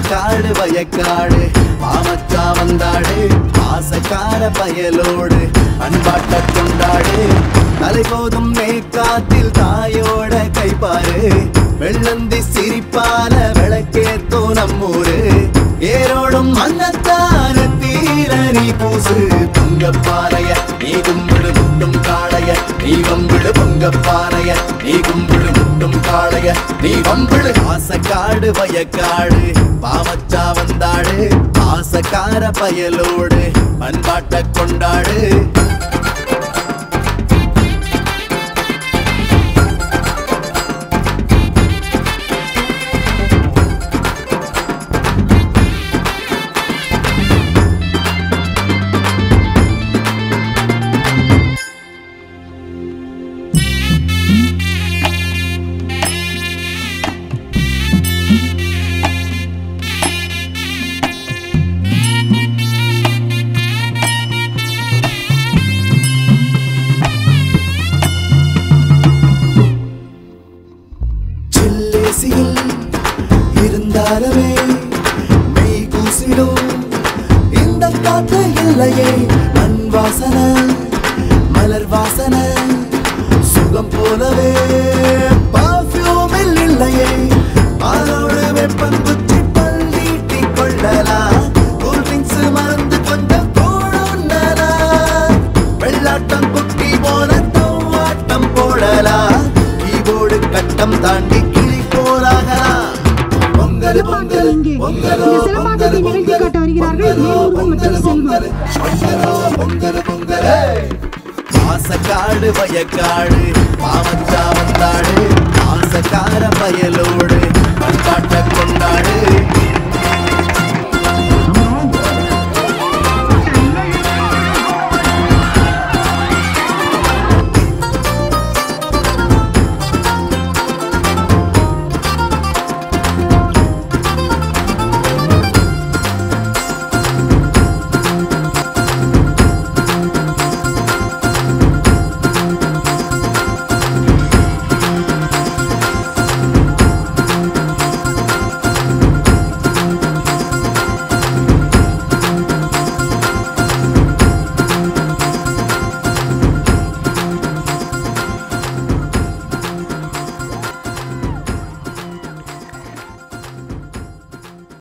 ஆசக்காடு வயக்காடு மாமச்சா வந்தாடு ஆசக்கார பயலோடு அன்பாட்ட கொண்டாடு தலை போதும் மேற்காத்தில் தாயோட கைப்பாரு வெள்ளந்தி சிரிப்பால விளக்கேத்தோ நம்மூரு ஏரோடும் மன்னத்தான தீர நீ பூசு பொங்கப்பானைய நீ கும்பிடு முட்டும் காளைய நீ வம்பிடு பொங்கப்பானைய நீ கும்பிடு முட்டும் காளைய நீ வம்பிடு ஆசக்காடு வயக்காடு பாவச்சா வந்தாடு ஆசக்கார பயலோடு பண்பாட்ட கொண்டாடு சில்லேசியில் இருந்தாலுமே மெய் கூசிடும் இந்த காத்து இல்லையே மண் வாசனை மலர் வாசனை சுகம் போலவே பர்ஃபியூமில் இல்லையே பாலோடு வெப்பம் குச்சி பள்ளீட்டி கொள்ளலாம் கூல் ட்ரிங்க்ஸ் மறந்து கொஞ்சம் போடுனலா வெள்ளாட்டம் குட்டி போல தோவாட்டம் போடலாம் கீபோர்டு கட்டம் தாண்டி கிளி போலாகலாம் பொங்கல் பொங்கல் இங்கே பொங்கலோ இந்த சிலம்பாட்டத்தை நிகழ்த்தி காட்ட வருகிறார்கள் மேல்முருகன் மற்றும் செல்வம் பொங்கலோ பொங்கல் பொங்கல் ஆசக்காடு வயக்காடு பாவச்சா வந்தாடு ஆசக்கார பயலோடு